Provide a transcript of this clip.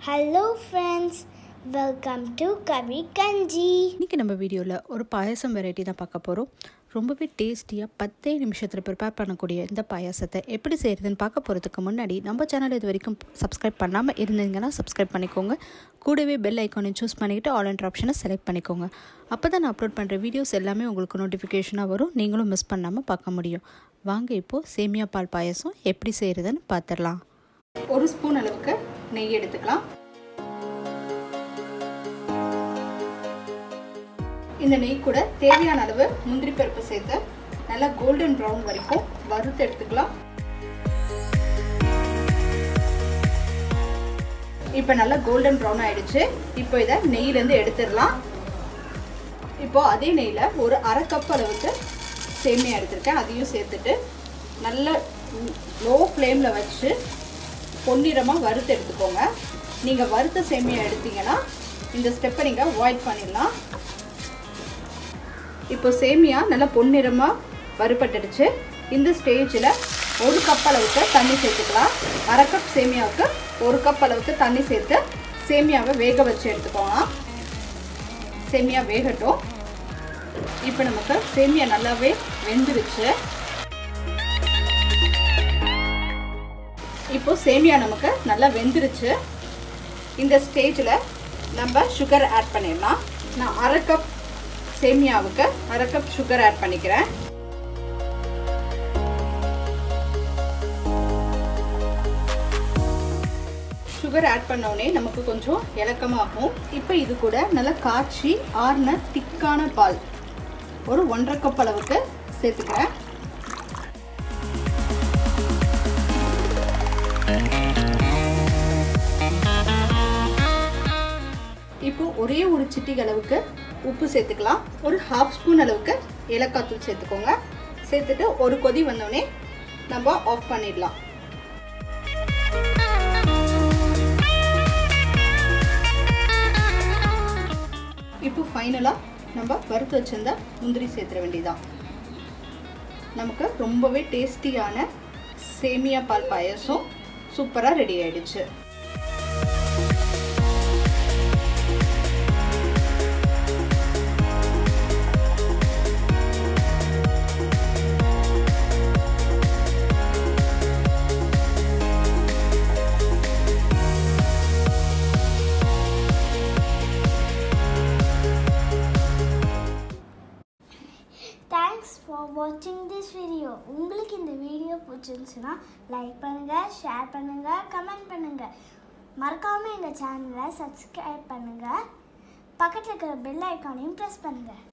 hello friends welcome to கவி கஞ்சி இன்றைக்கி நம்ம வீடியோவில் ஒரு பாயாசம் வெரைட்டி தான் பார்க்க போகிறோம் ரொம்பவே டேஸ்டியாக பத்தே நிமிஷத்தில் ப்ரிப்பேர் பண்ணக்கூடிய இந்த பாயாசத்தை எப்படி செய்கிறதுன்னு பார்க்க போகிறதுக்கு முன்னாடி நம்ம சேனல் இது வரைக்கும் சப்ஸ்கிரைப் பண்ணாமல் இருந்தீங்கன்னா சப்ஸ்கிரைப் பண்ணிக்கோங்க கூடவே பெல் ஐக்கானை சூஸ் பண்ணிக்கிட்டு ஆல் அண்ட் ஆப்ஷனை செலக்ட் பண்ணிக்கோங்க அப்போ தான் நான் அப்லோட் பண்ணுற வீடியோஸ் எல்லாமே உங்களுக்கு நோட்டிஃபிகேஷனாக வரும் நீங்களும் மிஸ் பண்ணாமல் பார்க்க முடியும் வாங்க இப்போது சேமியா பால் பாயாசம் எப்படி செய்கிறதுன்னு பார்த்துடலாம் ஒரு ஸ்பூன் அளவுக்கு நெய் எடுத்துக்கலாம் இந்த நெய் கூட தேவையான அளவு முந்திரி பருப்பு சேர்த்து நல்லா கோல்டன் ப்ரௌன் வரைக்கும் வறுத்து எடுத்துக்கலாம் இப்போ நல்லா கோல்டன் ப்ரௌன் ஆயிடுச்சு இப்போ இதை நெய்லேருந்து எடுத்துடலாம் இப்போ அதே நெய்யில் ஒரு அரை கப் அளவுக்கு சேமியா எடுத்திருக்கேன் அதையும் சேர்த்துட்டு நல்ல லோ ஃப்ளேமில் வச்சு பொன்னிறமாக வறுத்து எடுத்துக்கோங்க நீங்கள் வறுத்த சேமியா எடுத்தீங்கன்னா இந்த ஸ்டெப்பை நீங்கள் அவாய்ட் பண்ணிடலாம் இப்போ சேமியா நல்லா பொன்னிறமாக வறுபட்டுடுச்சு இந்த ஸ்டேஜில் ஒரு கப் அளவுக்கு தண்ணி சேர்த்துக்கலாம் அரை கப் சேமியாவுக்கு ஒரு கப் அளவுக்கு தண்ணி சேர்த்து சேமியாவை வேக வச்சு எடுத்துக்கோலாம் சேமியா வேகட்டும் இப்போ நமக்கு சேமியா நல்லாவே வெந்துருச்சு இப்போ சேமியா நமக்கு நல்லா வெந்துருச்சு இந்த ஸ்டேஜில் நம்ம சுகர் ஆட் பண்ணிடலாம் நான் அரை கப் சேமியாவுக்கு அரை கப் சுகர் ஆட் பண்ணிக்கிறேன் சுகர் ஆட் பண்ணோடனே நமக்கு கொஞ்சம் இலக்கமாகும் இப்போ இது கூட நல்லா காய்ச்சி ஆறுன திக்கான பால் ஒரு ஒன்றரை கப் அளவுக்கு சேர்த்துக்கிறேன் இப்போ ஒரே ஒரு சிட்டிக அளவுக்கு உப்பு சேர்த்துக்கலாம் ஒரு ஹாஃப் ஸ்பூன் அளவுக்கு ஏலக்காய் தூள் சேர்த்துக்கோங்க சேர்த்துட்டு ஒரு கொதி வந்தோடனே நம்ம ஆஃப் பண்ணிடலாம் இப்போ ஃபைனலாக நம்ம வறுத்து வச்சிருந்த முந்திரி சேர்த்துட வேண்டியதான் நமக்கு ரொம்பவே டேஸ்டியான சேமியா பால் பாயசம் சூப்பராக ரெடி ஆயிடுச்சு தேங்க்ஸ் ஃபார் வாட்சிங் திஸ் வீடியோ உங்களுக்கு இந்த வீடியோ பிடிச்சிருந்துச்சுன்னா லைக் பண்ணுங்கள் ஷேர் பண்ணுங்கள் கமெண்ட் பண்ணுங்கள் மறக்காமல் எங்கள் சேனலை சப்ஸ்கிரைப் பண்ணுங்கள் பக்கத்தில் இருக்கிற பெல் ஐக்கானையும் ப்ரெஸ் பண்ணுங்கள்